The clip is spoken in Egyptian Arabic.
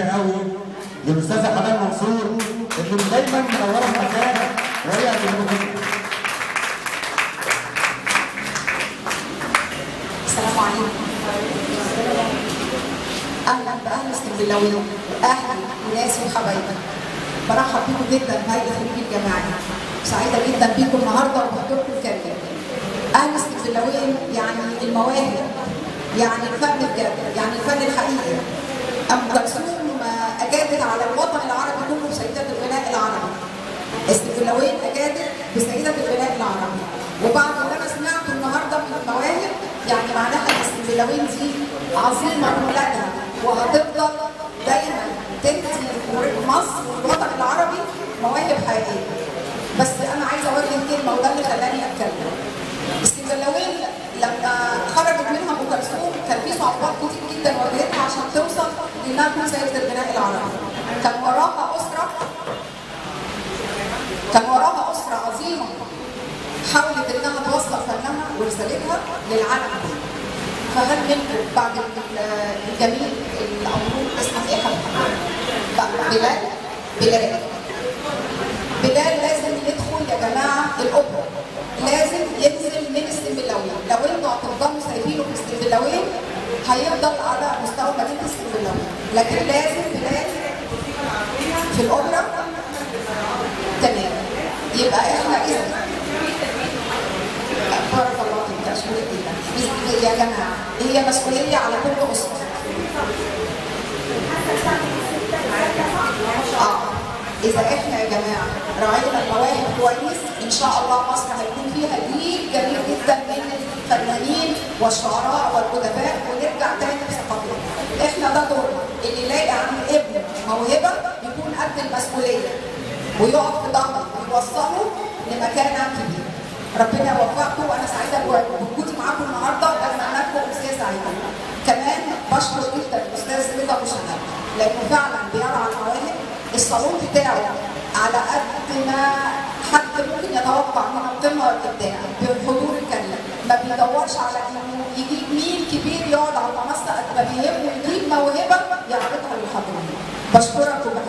قوي للاستاذه حنان منصور اللي دايما منوره المكان وهي هتجيبكم السلام عليكم اهلا باهل اسكندريه اهلا وناس وحبايبي برحب بيكم جدا بهيئه خريج الجماعي سعيده جدا بيكم النهارده وبحضوركم الكريم اهل اسكندريه يعني المواهب يعني الفن بجد يعني الفن الحقيقي ام كلثوم اجادت على الوطن العربي كله بسيدات الغناء العربي اسكندريه اجادت بسيدات الغناء العربي وبعد اللي انا سمعته النهارده من المواهب يعني معناها الاسكندريه دي عظيمه بولادها وهتفضل دايما تدي مصر والوطن العربي مواهب حقيقيه بس انا عايزه اوجه كلمه وده اللي خلاني اتكلم اسكندريه لما خرجت منها ام كلثوم كان في صعوبات كتير جدا واجهتها عشان توصل لانها تكون سيده الغناء العربي كان وراها اسره كان وراها اسره عظيمه حاولت انها توصل فنها ورسالتها للعالم فهل منكم بعد الجميل الامور اسمه ايه بلال بلال بلال لازم يدخل يا جماعه الاوبرا لازم ينزل من اسكندريه لو انتوا هتفضلوا سايبينه في اسكندريه هيفضل على مستوى مدينه اسكندريه لكن لازم بلال في الاوبرا تمام يبقى احنا اذا بارك الله فيك اشكرك جدا يا جماعه هي مسؤوليه على كل اسره اه اذا احنا يا جماعه راعينا المواهب كويس ان شاء الله مصر هيكون فيها جيل جميل جدا من الفنانين والشعراء والادباء ونرجع تاني بثقافتنا احنا ده دورنا اللي يلاقي عند ابنه موهبه يكون قد المسؤوليه ويقف في ظهره ويوصله لمكانه كبير ربنا يوفقكم وانا سعيده بوجودي معاكم النهارده واتمنى لكم امسيه سعيده. كمان بشكر جدا الاستاذ رضا ابو شهاب لانه فعلا بيرعى المواهب الصالون بتاعه على قد ما حد ممكن يتوقع من القمه والابداع بالحضور الكريم ما بيدورش على انه يجيب مين كبير يقعد على المنصه قد ما بيهمه يجيب موهبه يعرضها للحضور. بشكرك